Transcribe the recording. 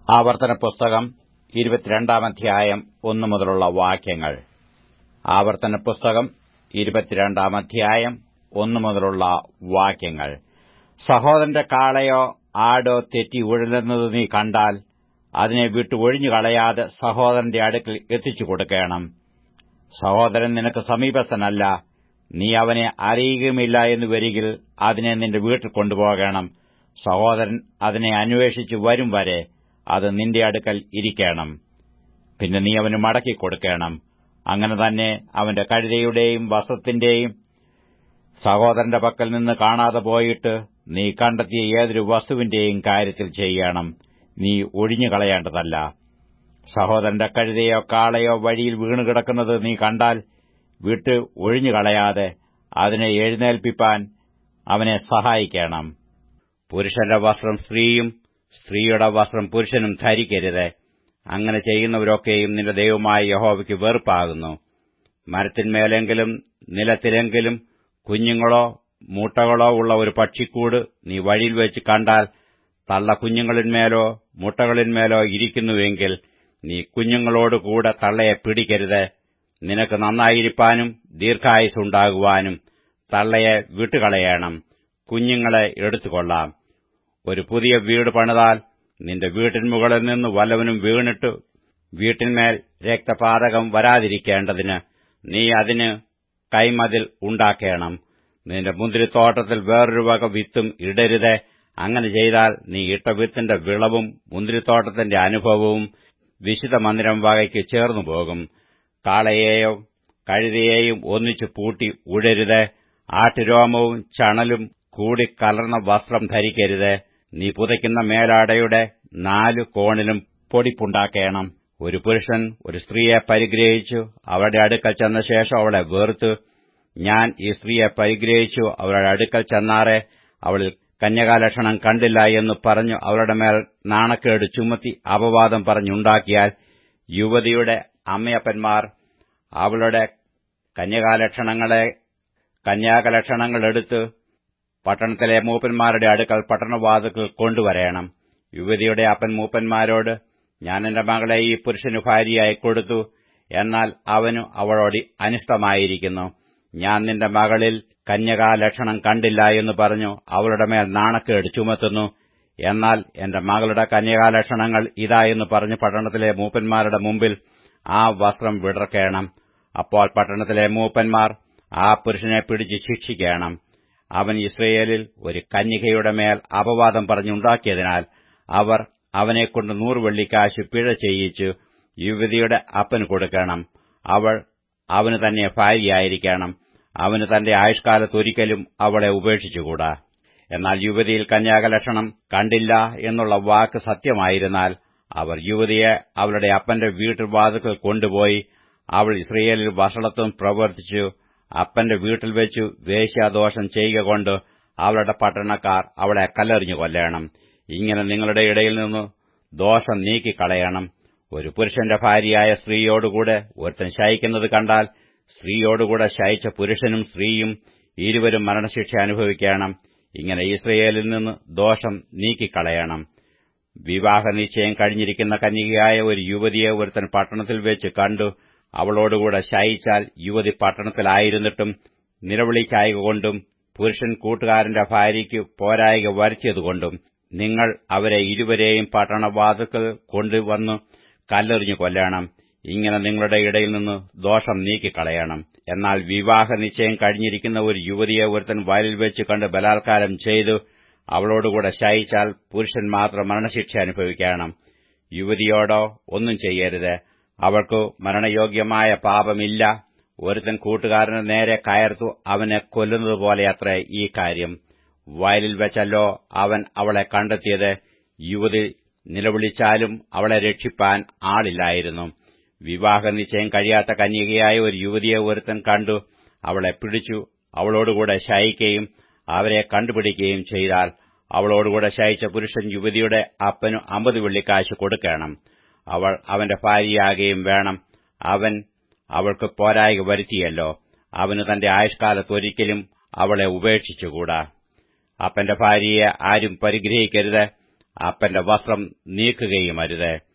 ആവർത്തന പുസ്തകം ഇരുപത്തിരണ്ടാം അധ്യായം ഒന്നു മുതലുള്ള വാക്യങ്ങൾ ആവർത്തന പുസ്തകം ഇരുപത്തിരണ്ടാം അധ്യായം ഒന്നു മുതലുള്ള വാക്യങ്ങൾ സഹോദരന്റെ കാളയോ ആടോ തെറ്റി ഉഴലുന്നത് നീ കണ്ടാൽ അതിനെ വിട്ട് ഒഴിഞ്ഞു കളയാതെ സഹോദരന്റെ അടുക്കൽ എത്തിച്ചു കൊടുക്കണം സഹോദരൻ നിനക്ക് സമീപസ്ഥനല്ല നീ അവനെ അറിയുകയുമില്ല എന്ന് വരികിൽ അതിനെ നിന്റെ വീട്ടിൽ കൊണ്ടുപോകണം സഹോദരൻ അതിനെ അന്വേഷിച്ചു വരും വരെ അത് നിന്റെ അടുക്കൽ ഇരിക്കണം പിന്നെ നീ അവന് മടക്കി കൊടുക്കണം അങ്ങനെ തന്നെ അവന്റെ കഴുതയുടെയും വസ്ത്രത്തിന്റെയും സഹോദരന്റെ പക്കൽ നിന്ന് കാണാതെ പോയിട്ട് നീ കണ്ടെത്തിയ ഏതൊരു വസ്തുവിന്റെയും കാര്യത്തിൽ ചെയ്യണം നീ ഒഴിഞ്ഞു കളയേണ്ടതല്ല സഹോദരന്റെ കഴുതയോ കാളയോ വഴിയിൽ വീണുകിടക്കുന്നത് നീ കണ്ടാൽ വിട്ട് ഒഴിഞ്ഞു കളയാതെ അതിനെ എഴുന്നേൽപ്പിപ്പാൻ അവനെ സഹായിക്കണം പുരുഷന്റെ വസ്ത്രം സ്ത്രീയും സ്ത്രീയുടെ വസ്ത്രം പുരുഷനും ധരിക്കരുത് അങ്ങനെ ചെയ്യുന്നവരൊക്കെയും നിന്റെ ദൈവമായ യഹോവയ്ക്ക് വെറുപ്പാകുന്നു മരത്തിന്മേലെങ്കിലും നിലത്തിലെങ്കിലും കുഞ്ഞുങ്ങളോ മുട്ടകളോ ഉള്ള ഒരു പക്ഷിക്കൂട് നീ വഴിയിൽ വെച്ച് കണ്ടാൽ തള്ള കുഞ്ഞുങ്ങളിന്മേലോ മുട്ടകളിന്മേലോ ഇരിക്കുന്നുവെങ്കിൽ നീ കുഞ്ഞുങ്ങളോടുകൂടെ തള്ളയെ പിടിക്കരുത് നിനക്ക് നന്നായിരിക്കാനും ദീർഘായുസുണ്ടാകുവാനും തള്ളയെ വിട്ടുകളയണം കുഞ്ഞുങ്ങളെ എടുത്തുകൊള്ളാം ഒരു പുതിയ വീട് പണിതാൽ നിന്റെ വീട്ടിൻ മുകളിൽ നിന്ന് വല്ലവനും വീണിട്ട് വീട്ടിന്മേൽ രക്തപാതകം വരാതിരിക്കേണ്ടതിന് നീ അതിന് കൈമതിൽ ഉണ്ടാക്കേണം നിന്റെ മുന്തിരിത്തോട്ടത്തിൽ വേറൊരു വക വിത്തും ഇടരുത് അങ്ങനെ ചെയ്താൽ നീ ഇട്ട വിത്തിന്റെ വിളവും മുന്തിരിത്തോട്ടത്തിന്റെ അനുഭവവും വിശുദ്ധ മന്ദിരം വകയ്ക്ക് ചേർന്നു പോകും കാളയെയോ കഴുതയെയും ഒന്നിച്ചു പൂട്ടി ഉഴരുത് ആട്ടുരോമവും ചണലും കൂടി കലർന്ന വസ്ത്രം ധരിക്കരുത് നീ പുതയ്ക്കുന്ന മേലാടയുടെ നാലു കോണിലും പൊടിപ്പുണ്ടാക്കേണം ഒരു പുരുഷൻ ഒരു സ്ത്രീയെ പരിഗ്രഹിച്ചു അവരുടെ അടുക്കൽ ചെന്ന ശേഷം അവളെ വേർത്തു ഞാൻ ഈ സ്ത്രീയെ പരിഗ്രഹിച്ചു അവരുടെ അടുക്കൽ ചെന്നാറെ അവളിൽ കന്യകാലക്ഷണം കണ്ടില്ല എന്ന് പറഞ്ഞു അവരുടെ മേൽ നാണക്കേട് ചുമത്തി അപവാദം പറഞ്ഞുണ്ടാക്കിയാൽ യുവതിയുടെ അമ്മയപ്പന്മാർ അവളുടെ കന്യകാലക്ഷണങ്ങളെ കന്യാകലക്ഷണങ്ങളെടുത്ത് പട്ടണത്തിലെ മൂപ്പന്മാരുടെ അടുക്കൽ പട്ടണവാതുക്കൾ കൊണ്ടുവരേണം യുവതിയുടെ അപ്പൻ മൂപ്പന്മാരോട് ഞാൻ എന്റെ മകളെ ഈ പുരുഷന് ഭാര്യയായി കൊടുത്തു എന്നാൽ അവനു അവളോട് അനിഷ്ടമായിരിക്കുന്നു ഞാൻ നിന്റെ മകളിൽ കന്യകാലക്ഷണം കണ്ടില്ല എന്ന് പറഞ്ഞു അവളുടെ മേൽ നാണക്കേട് ചുമത്തുന്നു എന്നാൽ എന്റെ മകളുടെ കന്യകാലക്ഷണങ്ങൾ ഇതാ എന്ന് പറഞ്ഞ് പട്ടണത്തിലെ മൂപ്പന്മാരുടെ മുമ്പിൽ ആ വസ്ത്രം വിടർക്കേണം അപ്പോൾ പട്ടണത്തിലെ മൂപ്പന്മാർ ആ പുരുഷനെ പിടിച്ച് ശിക്ഷിക്കണം അവൻ ഇസ്രയേലിൽ ഒരു കന്യകയുടെ മേൽ അപവാദം പറഞ്ഞുണ്ടാക്കിയതിനാൽ അവർ അവനെക്കൊണ്ട് നൂറ് വെള്ളിക്കാശ് പിഴ ചെയ്യിച്ചു യുവതിയുടെ അപ്പന് കൊടുക്കണം അവൾ അവന് തന്നെ ഭാര്യയായിരിക്കണം അവന് തന്റെ ആയുഷ്കാലത്തൊരിക്കലും അവളെ ഉപേക്ഷിച്ചുകൂടാ എന്നാൽ യുവതിയിൽ കന്യാകലക്ഷണം കണ്ടില്ല എന്നുള്ള വാക്ക് സത്യമായിരുന്നാൽ അവർ യുവതിയെ അവളുടെ അപ്പന്റെ വീട്ടിൽ വാതുക്കൾ കൊണ്ടുപോയി അവൾ ഇസ്രയേലിൽ വഷളത്വം പ്രവർത്തിച്ചു അപ്പന്റെ വീട്ടിൽ വെച്ചു വേശ്യാദോഷം ചെയ്യുക കൊണ്ട് അവളുടെ പട്ടണക്കാർ അവളെ കല്ലെറിഞ്ഞു കൊല്ലണം ഇങ്ങനെ നിങ്ങളുടെ ഇടയിൽ നിന്ന് ദോഷം നീക്കിക്കളയണം ഒരു പുരുഷന്റെ ഭാര്യയായ സ്ത്രീയോടുകൂടെ ഒരുത്തൻ ശയിക്കുന്നത് കണ്ടാൽ സ്ത്രീയോടുകൂടെ ശയിച്ച പുരുഷനും സ്ത്രീയും ഇരുവരും മരണശിക്ഷ അനുഭവിക്കണം ഇങ്ങനെ ഇസ്രയേലിൽ നിന്ന് ദോഷം നീക്കിക്കളയണം വിവാഹ നിശ്ചയം കഴിഞ്ഞിരിക്കുന്ന കന്യകയായ ഒരു യുവതിയെ ഒരുത്തൻ പട്ടണത്തിൽ വെച്ച് കണ്ടു അവളോടുകൂടെ ശയിച്ചാൽ യുവതി പട്ടണത്തിലായിരുന്നിട്ടും നിലവിളിക്കായകൊണ്ടും പുരുഷൻ കൂട്ടുകാരന്റെ ഭാര്യയ്ക്ക് പോരായിക വരുത്തിയതുകൊണ്ടും നിങ്ങൾ അവരെ ഇരുവരെയും പട്ടണവാതുക്കൾ കൊണ്ടുവന്നു കല്ലെറിഞ്ഞു കൊല്ലണം ഇങ്ങനെ നിങ്ങളുടെ ഇടയിൽ നിന്ന് ദോഷം നീക്കിക്കളയണം എന്നാൽ വിവാഹ നിശ്ചയം കഴിഞ്ഞിരിക്കുന്ന ഒരു യുവതിയെ ഒരുത്തൻ വയലിൽ വെച്ച് കണ്ട് ബലാത്കാരം ചെയ്തു അവളോടുകൂടെ ശയിച്ചാൽ പുരുഷൻ മാത്രം മരണശിക്ഷ അനുഭവിക്കണം യുവതിയോടോ ഒന്നും ചെയ്യരുത് അവൾക്ക് മരണയോഗ്യമായ പാപമില്ല ഒരുത്തൻ കൂട്ടുകാരന് നേരെ കയർത്തു അവനെ കൊല്ലുന്നതുപോലെയത്രേ ഈ കാര്യം വയലിൽ വെച്ചല്ലോ അവൻ അവളെ കണ്ടെത്തിയത് യുവതി നിലവിളിച്ചാലും അവളെ രക്ഷിപ്പാൻ ആളില്ലായിരുന്നു വിവാഹ നിശ്ചയം കഴിയാത്ത കന്യകയായ ഒരു യുവതിയെ ഒരുത്തൻ കണ്ടു അവളെ പിടിച്ചു അവളോടുകൂടെ ശയിക്കുകയും അവരെ കണ്ടുപിടിക്കുകയും ചെയ്താൽ അവളോടുകൂടെ ശയിച്ച പുരുഷൻ യുവതിയുടെ അപ്പനു അമ്പത് വെള്ളിക്കാശ് കൊടുക്കണം അവൾ അവന്റെ ഭാര്യയാകുകയും വേണം അവൻ അവൾക്ക് പോരായിക വരുത്തിയല്ലോ അവന് തന്റെ ആയുഷ്കാലത്തൊരിക്കലും അവളെ ഉപേക്ഷിച്ചുകൂടാ അപ്പന്റെ ഭാര്യയെ ആരും പരിഗ്രഹിക്കരുത് അപ്പന്റെ വസ്ത്രം നീക്കുകയും അരുത്